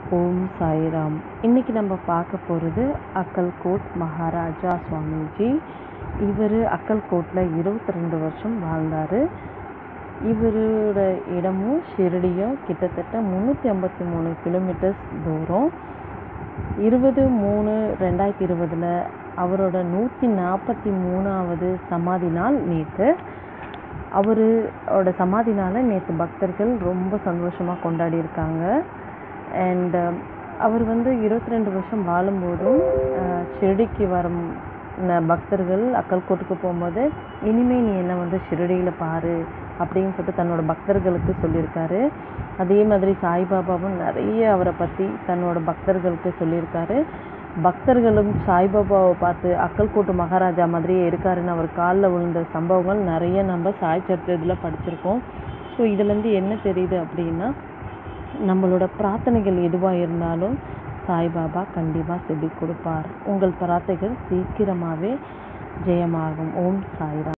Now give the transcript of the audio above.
ஓம் சாய்ராம் இன்னைக்கு நம்ம பார்க்க போகிறது அக்கல்கோட் மகாராஜா சுவாமிஜி இவர் அக்கல்கோட்டில் இருபத்தி ரெண்டு வருஷம் வாழ்ந்தார் இவரோட இடமும் ஷிரடியும் கிட்டத்தட்ட முந்நூற்றி ஐம்பத்தி மூணு கிலோமீட்டர்ஸ் தூரம் இருபது மூணு ரெண்டாயிரத்தி இருபதில் அவரோட நூற்றி நாற்பத்தி மூணாவது சமாதி நாள் நேற்று அவரோட சமாதி நாளை நேற்று பக்தர்கள் ரொம்ப சந்தோஷமாக கொண்டாடி இருக்காங்க அண்ட் அவர் வந்து இருபத்தி ரெண்டு வருஷம் வாழும்போதும் அஹ், ஷிரடிக்கு வரும் ந- பக்தர்கள் அக்கல்கோட்டுக்கு போகும்போது இனிமே நீ என்ன வந்து ஷிரடியில் பாரு அப்படின்னு சொல்லிட்டு தன்னோட பக்தர்களுக்கு சொல்லியிருக்காரு அதே மாதிரி சாய்பாபாவும் நிறைய அவரை பற்றி தன்னோட பக்தர்களுக்கு சொல்லியிருக்காரு பக்தர்களும் சாய்பாபாவை பார்த்து அக்கல்கோட்டு மகாராஜா மாதிரியே இருக்காருன்னு அவர் காலில் விழுந்த சம்பவங்கள் நிறைய நம்ம சாய் சரித்திரத்தில் படிச்சிருக்கோம் ஸோ இதுலேருந்து என்ன தெரியுது அப்படின்னா நம்மளோட பிரார்த்தனைகள் எதுவாக இருந்தாலும் சாய்பாபா கண்டிப்பாக செவி கொடுப்பார் உங்கள் பிரார்த்தைகள் சீக்கிரமாகவே ஜெயமாகும் ஓம் சாய்ராம்